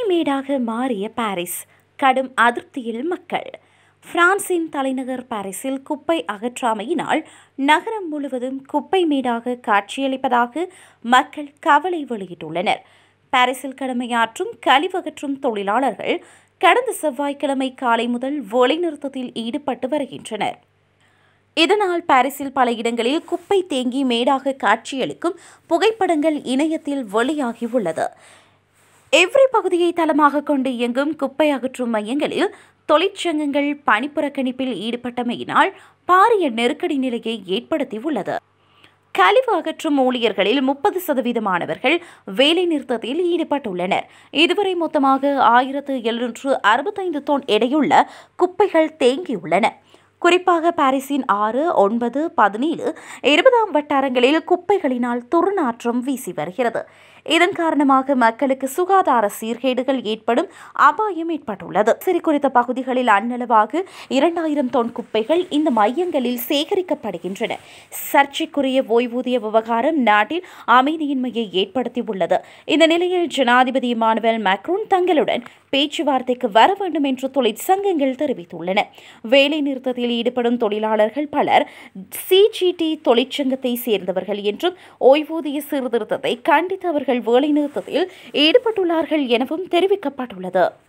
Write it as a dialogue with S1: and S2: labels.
S1: மேடாக மாறிய பாரிஸ் கடும் அதிருப்தியில் மக்கள் பிரான்சின் தலைநகர் பாரிஸில் குப்பை அகற்றாமையினால் நகரம் முழுவதும் குப்பை மேடாக காட்சியளிப்பதாக மக்கள் கவலை வெளியிட்டுள்ளனர் பாரிஸில் கடமையாற்றும் கழிவகற்றும் தொழிலாளர்கள் கடந்த செவ்வாய்க்கிழமை காலை முதல் வேலைநிறுத்தத்தில் ஈடுபட்டு வருகின்றனர் இதனால் பாரிஸில் பல இடங்களில் குப்பை தேங்கி மேடாக காட்சியளிக்கும் புகைப்படங்கள் இணையத்தில் வெளியாகியுள்ளது எவ்ரி பகுதியை தளமாக கொண்டு இயங்கும் குப்பை அகற்றும் மையங்களில் தொழிற்சங்கங்கள் பணிப்புறக்கணிப்பில் ஈடுபட்டமையினால் பாரிய நெருக்கடி நிலையை ஏற்படுத்தியுள்ளது கழிவு அகற்றும் ஊழியர்களில் முப்பது சதவீதமானவர்கள் வேலை நிறுத்தத்தில் ஈடுபட்டுள்ளனர் இதுவரை மொத்தமாக ஆயிரத்து எழுநூற்று அறுபத்தைந்து தொன் எடையுள்ள குப்பைகள் தேங்கியுள்ளன குறிப்பாக பாரிஸின் ஆறு ஒன்பது பதினேழு இருபதாம் வட்டாரங்களில் குப்பைகளினால் துர்நாற்றம் வீசி வருகிறது இதன் காரணமாக மக்களுக்கு சுகாதார சீர்கேடுகள் ஏற்படும் அபாயம் ஏற்பட்டுள்ளது சிறு குறித்த பகுதிகளில் அன்னளவாக இரண்டாயிரம் தொன் குப்பைகள் இந்த மையங்களில் சேகரிக்கப்படுகின்றன சர்ச்சைக்குரிய ஓய்வூதிய விவகாரம் நாட்டில் அமைதியின்மையை ஏற்படுத்தியுள்ளது இந்த நிலையில் ஜனாதிபதி இமானுவேல் மேக்ரோன் தங்களுடன் பேச்சுவார்த்தைக்கு வர வேண்டும் என்று தொழிற்சங்கங்கள் தெரிவித்துள்ளன வேலை நிறுத்தத்தில் ஈடுபடும் தொழிலாளர்கள் பலர் சிஜிடி தொழிற்சங்கத்தை சேர்ந்தவர்கள் என்றும் ஓய்வூதிய சீர்திருத்தத்தை கண்டித்து அவர்கள் வேலை நிறுத்தத்தில் ஈடுபட்டுள்ளார்கள் எனவும் தெரிவிக்கப்பட்டுள்ளது